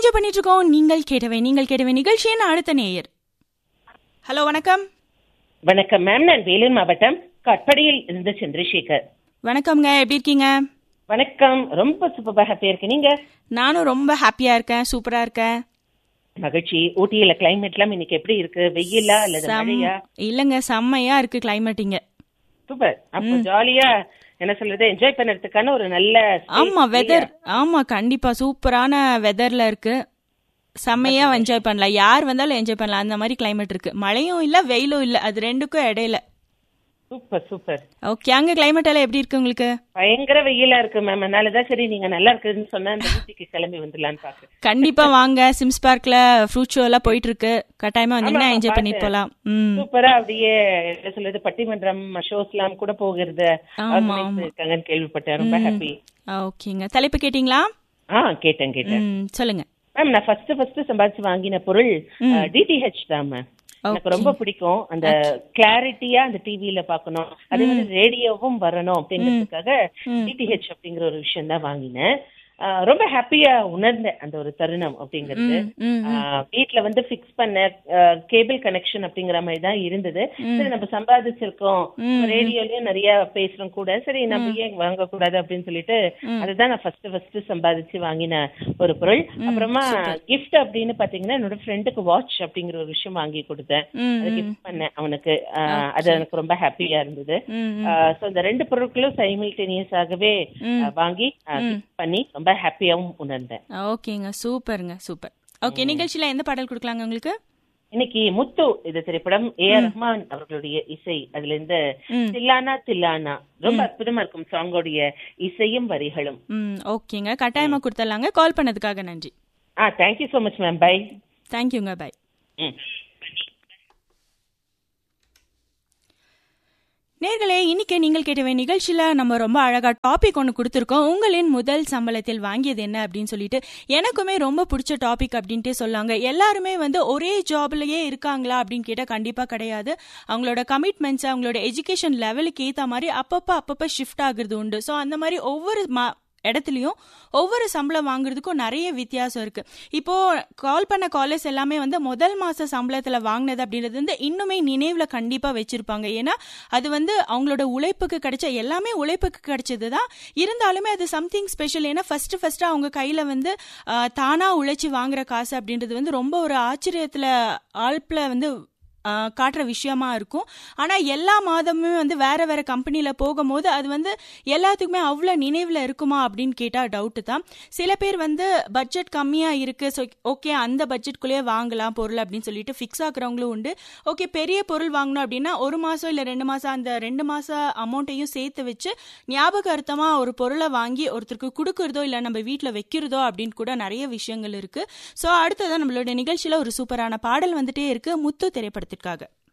Enjoy பண்ணிட்டு இருக்கோம் நீங்கள் கேட்டவை நீங்கள் கேட்டவை நிகழ்ச்சியின் அடுத்த நேயர் ஹலோ வணக்கம் வணக்கம் மேம் நான் வேலூர் மாவட்டம் கட்படியில் இருந்து சந்திரசேகர் வணக்கம்ங்க எப்படி இருக்கீங்க வணக்கம் ரொம்ப சூப்பரா ஹாப்பியா இருக்கு நீங்க நானும் ரொம்ப ஹாப்பியா இருக்கேன் சூப்பரா இருக்கேன் மகிழ்ச்சி ஊட்டியில கிளைமேட்லாம் இன்னைக்கு எப்படி இருக்கு வெயிலா அல்லது செம்- மழையா இல்லங்க செம்மையா இருக்கு கிளைமேட் இங்க சூப்பர் அப்போ ஜாலியா என்ன சொல்றது என்ஜாய் பண்ணறதுக்கான ஒரு நல்ல space ஆமா இல்லையா? வெதர் ஆமா கண்டிப்பா சூப்பரான வெதர்ல இருக்கு செம்மையா என்ஜாய் பண்ணலாம் யார் வந்தாலும் என்ஜாய் பண்ணலாம் அந்த மாதிரி கிளைமேட் இருக்கு மழையும் இல்ல வெயிலும் இல்ல அது ரெண்டுக்கும் இடையில சூப்பர் சூப்பர் ஓகே அங்க கிளைமேட் எல்லாம் எப்படி இருக்கு உங்களுக்கு பயங்கர வெயிலா இருக்கு மேம் அதனாலதான் சரி நீங்க நல்லா இருக்குன்னு சொன்னா அந்த ஊட்டிக்கு கிளம்பி வந்துடலான்னு பாக்கு கண்டிப்பா வாங்க சிம்ஸ் பார்க்ல ஃப்ரூட் ஷோ எல்லாம் போயிட்டு இருக்கு கட்டாயமா வந்தீங்கன்னா ஆமா, என்ஜாய் பண்ணிட்டு போலாம் ம் சூப்பரா அப்படியே என்ன சொல்றது பட்டிமன்றம் ஷோஸ் எல்லாம் கூட போகிறது ஆமா, organize இருக்காங்கன்னு கேள்விப்பட்டேன் ரொம்ப ஹாப்பி ஓகேங்க தலைப்பு கேட்டிங்களா ஆ கேட்டேன் கேட்டேன் ம் சொல்லுங்க மேம் நான் ஃபர்ஸ்ட் ஃபர்ஸ்ட் சம்பாதிச்சு வாங்கின பொருள் டிடிஹெச் தான் மேம் எனக்கு ரொம்ப பிடிக்கும் அந்த கிளாரிட்டியா அந்த டிவில பார்க்கணும் அதே மாதிரி ரேடியோவும் வரணும் அப்படிங்கிறதுக்காக டிடிஹெச் அப்படிங்கிற ஒரு விஷயம் தான் வாங்கினேன் ஆ, ரொம்ப ஹாப்பியா உணர்ந்தேன் அந்த ஒரு தருணம் அப்படிங்கிறது ம் ஆ, வீட்ல வந்து ஃபிக்ஸ் பண்ண கேபிள் கனெக்ஷன் அப்படிங்கிற மாதிரி தான் இருந்தது சரி நம்ம சம்பாதிச்சிருக்கோம் ரேடியோலயும் நிறைய பேசுறோம் கூட சரி நம்ம ஏன் வாங்க கூடாது அப்படின்னு சொல்லிட்டு அதுதான் நான் ஃபர்ஸ்ட் ஃபர்ஸ்ட் சம்பாதிச்சு வாங்கின ஒரு பொருள் அப்புறமா கிஃப்ட் அப்படின்னு பாத்தீங்கன்னா என்னோட ஃப்ரெண்டுக்கு வாட்ச் அப்படிங்கிற ஒரு விஷயம் வாங்கி கொடுத்தேன் ம், அதை கிஃப்ட் பண்ணேன் அவனுக்கு ஆ, அது எனக்கு ரொம்ப ஹாப்பியா இருந்தது ம் சோ இந்த ரெண்டு பொருட்களும் சைமில்டேனியஸ் ஆகவே ஆ, வாங்கி கிஃப்ட் பண்ணி ரொம்ப ஹாப்பியாவும் உணர்ந்தேன் ஓகேங்க சூப்பருங்க சூப்பர் ஓகே நிகழ்ச்சியில எந்த பாடல் கொடுக்கலாங்க உங்களுக்கு இன்னைக்கு முத்து இது திரைப்படம் ஏ ஆர் ரஹ்மான் அவர்களுடைய இசை அதுல இருந்து ம். தில்லானா தில்லானா ரொம்ப அற்புதமா இருக்கும் சாங்கோடைய இசையும் வரிகளும் ம் ஓகேங்க கட்டாயமா கொடுத்துடலாங்க கால் பண்ணதுக்காக நன்றி ஆ thank you so much ma'am bye தேங்க்யூங்க பை ம் நேர்களே இன்னைக்கு நீங்கள் கேட்டவை நிகழ்ச்சியில நம்ம ரொம்ப அழகா டாபிக் ஒன்று கொடுத்துருக்கோம் உங்களின் முதல் சம்பளத்தில் வாங்கியது என்ன அப்படின்னு சொல்லிட்டு எனக்குமே ரொம்ப பிடிச்ச டாபிக் அப்படின்ட்டே சொல்லாங்க எல்லாருமே வந்து ஒரே ஜாப்லயே இருக்காங்களா அப்படின்னு கேட்டால் கண்டிப்பா கிடையாது அவங்களோட கமிட்மெண்ட்ஸ் அவங்களோட எஜுகேஷன் லெவலுக்கு ஏற்ற மாதிரி அப்பப்போ அப்பப்போ ஷிஃப்ட் ஆகுறது உண்டு ஸோ அந்த மாதிரி ஒவ்வொரு மா இடத்துலையும் ஒவ்வொரு சம்பளம் வாங்குறதுக்கும் நிறைய வித்தியாசம் இருக்கு இப்போ கால் பண்ண காலேஜ் எல்லாமே வந்து முதல் மாச சம்பளத்துல வாங்கினது அப்படின்றது வந்து இன்னுமே நினைவுல கண்டிப்பா வச்சிருப்பாங்க ஏன்னா அது வந்து அவங்களோட உழைப்புக்கு கிடைச்ச எல்லாமே உழைப்புக்கு கிடைச்சது தான் இருந்தாலுமே அது சம்திங் ஸ்பெஷல் ஏன்னா ஃபர்ஸ்ட் ஃபர்ஸ்ட் அவங்க கையில வந்து ஆஹ், தானா உழைச்சி வாங்குற காசு அப்படின்றது வந்து ரொம்ப ஒரு ஆச்சரியத்துல ஆழ்ப்புல வந்து ஆஹ், காட்டுற விஷயமா இருக்கும் ஆனா எல்லா மாதமுமே வந்து வேற வேற கம்பெனில போகும்போது அது வந்து எல்லாத்துக்குமே அவ்வளோ நினைவில் இருக்குமா அப்படின்னு கேட்டால் டவுட்டு தான் சில பேர் வந்து பட்ஜெட் கம்மியாக இருக்குது ஸோ ஓகே அந்த பட்ஜெட்குள்ளேயே வாங்கலாம் பொருள் அப்படின்னு சொல்லிட்டு ஃபிக்ஸ் ஆகுறவங்களும் உண்டு ஓகே பெரிய பொருள் வாங்கணும் அப்படின்னா ஒரு மாதம் இல்லை ரெண்டு மாதம் அந்த ரெண்டு மாதம் அமௌண்ட்டையும் சேர்த்து வச்சு ஞாபகார்த்தமாக ஒரு பொருளை வாங்கி ஒருத்தருக்கு கொடுக்குறதோ இல்லை நம்ம வீட்டில் வைக்கிறதோ அப்படின்னு கூட நிறைய விஷயங்கள் இருக்குது ஸோ அடுத்ததான் நம்மளோட நிகழ்ச்சியில் ஒரு சூப்பரான பாடல் வந்துட்டே இருக்கு முத்து திரைப்படத்திற்காக